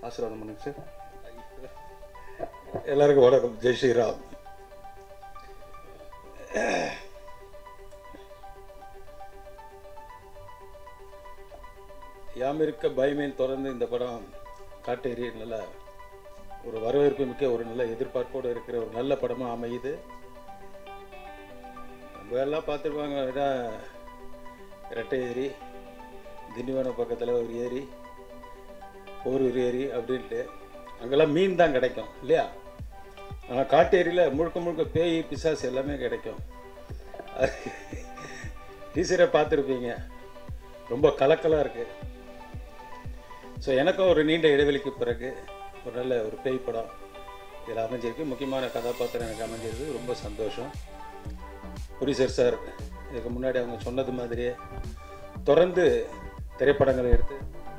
ஆசீர்வாதம் பண்ணுங்க சார் எல்லாருக்கும் வணக்கம் ஜெய் ஸ்ரீராம் யாமிருக்க பயமேன் தொடர்ந்து இந்த படம் காட்டேரி நல்ல ஒரு வரவேற்பு மிக்க ஒரு நல்ல எதிர்பார்ப்போடு இருக்கிற ஒரு நல்ல படமாக அமையுது நம்ம எல்லாம் பார்த்துருப்பாங்க இதான் ரெட்டை ஏரி திண்டிவனம் பக்கத்தில் ஒரு ஏரி போரூர் ஏரி அப்படின்ட்டு அங்கெல்லாம் மீன் தான் கிடைக்கும் இல்லையா ஆனால் காட்டேரியில் முழுக்க முழுக்க பேய் பிசாசு எல்லாமே கிடைக்கும் டீச்சரை பார்த்துருப்பீங்க ரொம்ப கலக்கலாக இருக்குது ஸோ எனக்கும் ஒரு நீண்ட இடைவெளிக்கு பிறகு ஒரு நல்ல ஒரு பேய் படம் இதில் அமைஞ்சிருக்கு முக்கியமான கதாபாத்திரம் எனக்கு அமைஞ்சிருக்கு ரொம்ப சந்தோஷம் புரிசர் சார் இதுக்கு முன்னாடி அவங்க சொன்னது மாதிரியே தொடர்ந்து திரைப்படங்களை எடுத்து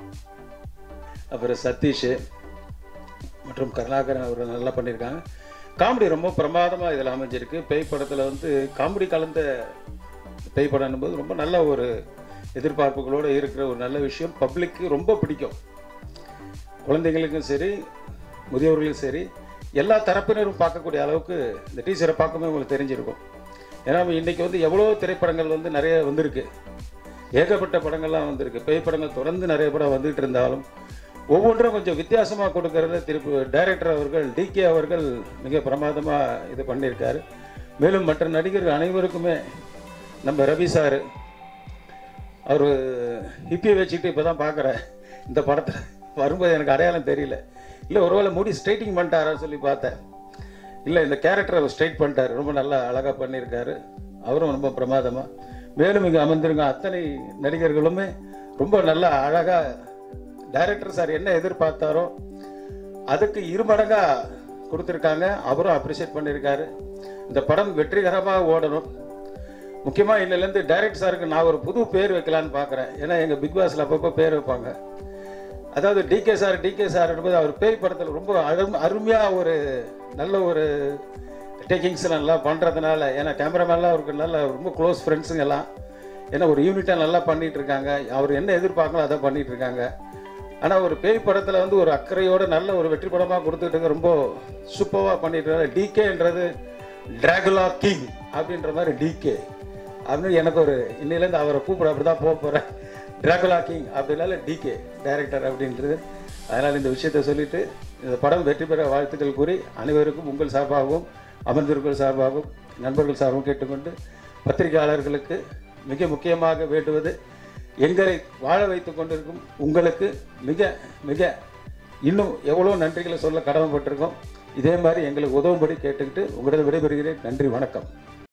அப்புறம் சதீஷ் மற்றும் கருணாகரன் அவர் நல்லா பண்ணியிருக்காங்க காமெடி ரொம்ப பிரமாதமாக இதில் அமைஞ்சிருக்கு பேய் படத்தில் வந்து காமெடி கலந்த பேய் படம்னும் போது ரொம்ப நல்ல ஒரு எதிர்பார்ப்புகளோடு இருக்கிற ஒரு நல்ல விஷயம் பப்ளிக்கு ரொம்ப பிடிக்கும் குழந்தைங்களுக்கும் சரி முதியோர்களுக்கும் சரி எல்லா தரப்பினரும் பார்க்கக்கூடிய அளவுக்கு இந்த டீச்சரை பார்க்கும்போது உங்களுக்கு தெரிஞ்சிருக்கும் ஏன்னா இன்றைக்கி வந்து எவ்வளோ திரைப்படங்கள் வந்து நிறைய வந்திருக்கு ஏகப்பட்ட படங்கள்லாம் வந்திருக்கு பேய் படங்கள் தொடர்ந்து நிறைய படம் வந்துகிட்டு இருந்தாலும் ஒவ்வொன்றும் கொஞ்சம் வித்தியாசமாக கொடுக்கறத திருப்பி டைரக்டர் அவர்கள் டிகே அவர்கள் மிக பிரமாதமாக இது பண்ணியிருக்காரு மேலும் மற்ற நடிகர்கள் அனைவருக்குமே நம்ம ரவி சார் அவர் ஹிப்பி வச்சுக்கிட்டு இப்போ தான் பார்க்குறேன் இந்த படத்தில் வரும்போது எனக்கு அடையாளம் தெரியல இல்லை ஒருவேளை முடி ஸ்ட்ரைட்டிங் பண்ணிட்டாரா சொல்லி பார்த்தேன் இல்லை இந்த கேரக்டரை அவர் ஸ்ட்ரைட் பண்ணிட்டார் ரொம்ப நல்லா அழகாக பண்ணியிருக்காரு அவரும் ரொம்ப பிரமாதமாக மேலும் இங்கே அமர்ந்திருங்க அத்தனை நடிகர்களுமே ரொம்ப நல்லா அழகாக டைரக்டர் சார் என்ன எதிர்பார்த்தாரோ அதுக்கு இரு மடங்கா கொடுத்துருக்காங்க அவரும் அப்ரிஷியேட் பண்ணியிருக்காரு இந்த படம் வெற்றிகரமாக ஓடணும் முக்கியமாக இன்னிலேருந்து டைரக்டர் சாருக்கு நான் ஒரு புது பேர் வைக்கலான்னு பார்க்குறேன் ஏன்னா எங்கள் பிக் பாஸில் அப்பப்போ பேர் வைப்பாங்க அதாவது டிகே சார் டிகே சார் என்பது அவர் பேய் படத்தில் ரொம்ப அரும் அருமையாக ஒரு நல்ல ஒரு டேக்கிங்ஸ் நல்லா பண்ணுறதுனால ஏன்னா கேமராமேன்லாம் அவருக்கு நல்ல ரொம்ப க்ளோஸ் ஃப்ரெண்ட்ஸுங்க எல்லாம் ஏன்னா ஒரு யூனிட்டாக நல்லா பண்ணிட்டு இருக்காங்க அவர் என்ன எதிர்பார்க்கணும் அதை பண்ணிட்டு இருக்காங்க ஆனால் ஒரு பேய் படத்தில் வந்து ஒரு அக்கறையோட நல்ல ஒரு வெற்றி படமாக கொடுத்துட்டு ரொம்ப சூப்பராக பண்ணிட்டு இருக்காரு டிகேன்றது டிராகுலா கிங் அப்படின்ற மாதிரி டிகே அப்படின்னு எனக்கு ஒரு இன்னிலேருந்து அவரை கூப்பிட அப்படி தான் போக போகிறேன் டிராகுலா கிங் அப்படின்னால டிகே டைரக்டர் அப்படின்றது அதனால் இந்த விஷயத்தை சொல்லிட்டு இந்த படம் வெற்றி பெற வாழ்த்துக்கள் கூறி அனைவருக்கும் உங்கள் சார்பாகவும் அமர்ந்திருக்கும் சார்பாகவும் நண்பர்கள் சார்பாகவும் கேட்டுக்கொண்டு பத்திரிகையாளர்களுக்கு மிக முக்கியமாக வேண்டுவது எங்களை வாழ வைத்து கொண்டிருக்கும் உங்களுக்கு மிக மிக இன்னும் எவ்வளோ நன்றிகளை சொல்ல கடமைப்பட்டிருக்கோம் இதே மாதிரி எங்களுக்கு உதவும்படி கேட்டுக்கிட்டு உங்களிடம் விடைபெறுகிறேன் நன்றி வணக்கம்